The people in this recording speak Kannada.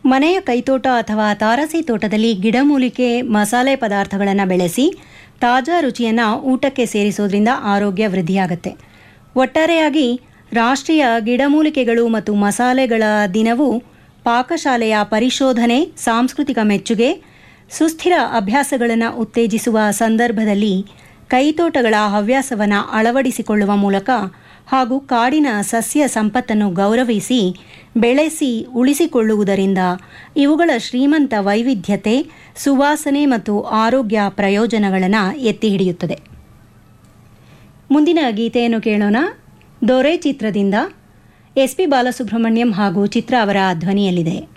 ಮನೆಯ ಕೈತೋಟ ಅಥವಾ ತಾರಸಿ ತೋಟದಲ್ಲಿ ಗಿಡಮೂಲಿಕೆ ಮಸಾಲೆ ಪದಾರ್ಥಗಳನ್ನು ಬೆಳೆಸಿ ತಾಜಾ ರುಚಿಯನ್ನು ಊಟಕ್ಕೆ ಸೇರಿಸೋದ್ರಿಂದ ಆರೋಗ್ಯ ವೃದ್ಧಿಯಾಗುತ್ತೆ ಒಟ್ಟಾರೆಯಾಗಿ ರಾಷ್ಟ್ರೀಯ ಗಿಡಮೂಲಿಕೆಗಳು ಮತ್ತು ಮಸಾಲೆಗಳ ದಿನವು ಪಾಕಶಾಲೆಯ ಪರಿಶೋಧನೆ ಸಾಂಸ್ಕೃತಿಕ ಮೆಚ್ಚುಗೆ ಸುಸ್ಥಿರ ಅಭ್ಯಾಸಗಳನ್ನು ಉತ್ತೇಜಿಸುವ ಸಂದರ್ಭದಲ್ಲಿ ಕೈತೋಟಗಳ ಹವ್ಯಾಸವನ್ನು ಅಳವಡಿಸಿಕೊಳ್ಳುವ ಮೂಲಕ ಹಾಗೂ ಕಾಡಿನ ಸಸ್ಯ ಸಂಪತ್ತನ್ನು ಗೌರವಿಸಿ ಬೆಳೆಸಿ ಉಳಿಸಿಕೊಳ್ಳುವುದರಿಂದ ಇವುಗಳ ಶ್ರೀಮಂತ ವೈವಿಧ್ಯತೆ ಸುವಾಸನೆ ಮತ್ತು ಆರೋಗ್ಯ ಪ್ರಯೋಜನಗಳನ್ನು ಎತ್ತಿ ಹಿಡಿಯುತ್ತದೆ ಮುಂದಿನ ಗೀತೆಯನ್ನು ಕೇಳೋಣ ದೊರೆ ಚಿತ್ರದಿಂದ ಎಸ್ ಪಿ ಬಾಲಸುಬ್ರಹ್ಮಣ್ಯಂ ಹಾಗೂ ಚಿತ್ರ ಅವರ ಧ್ವನಿಯಲ್ಲಿದೆ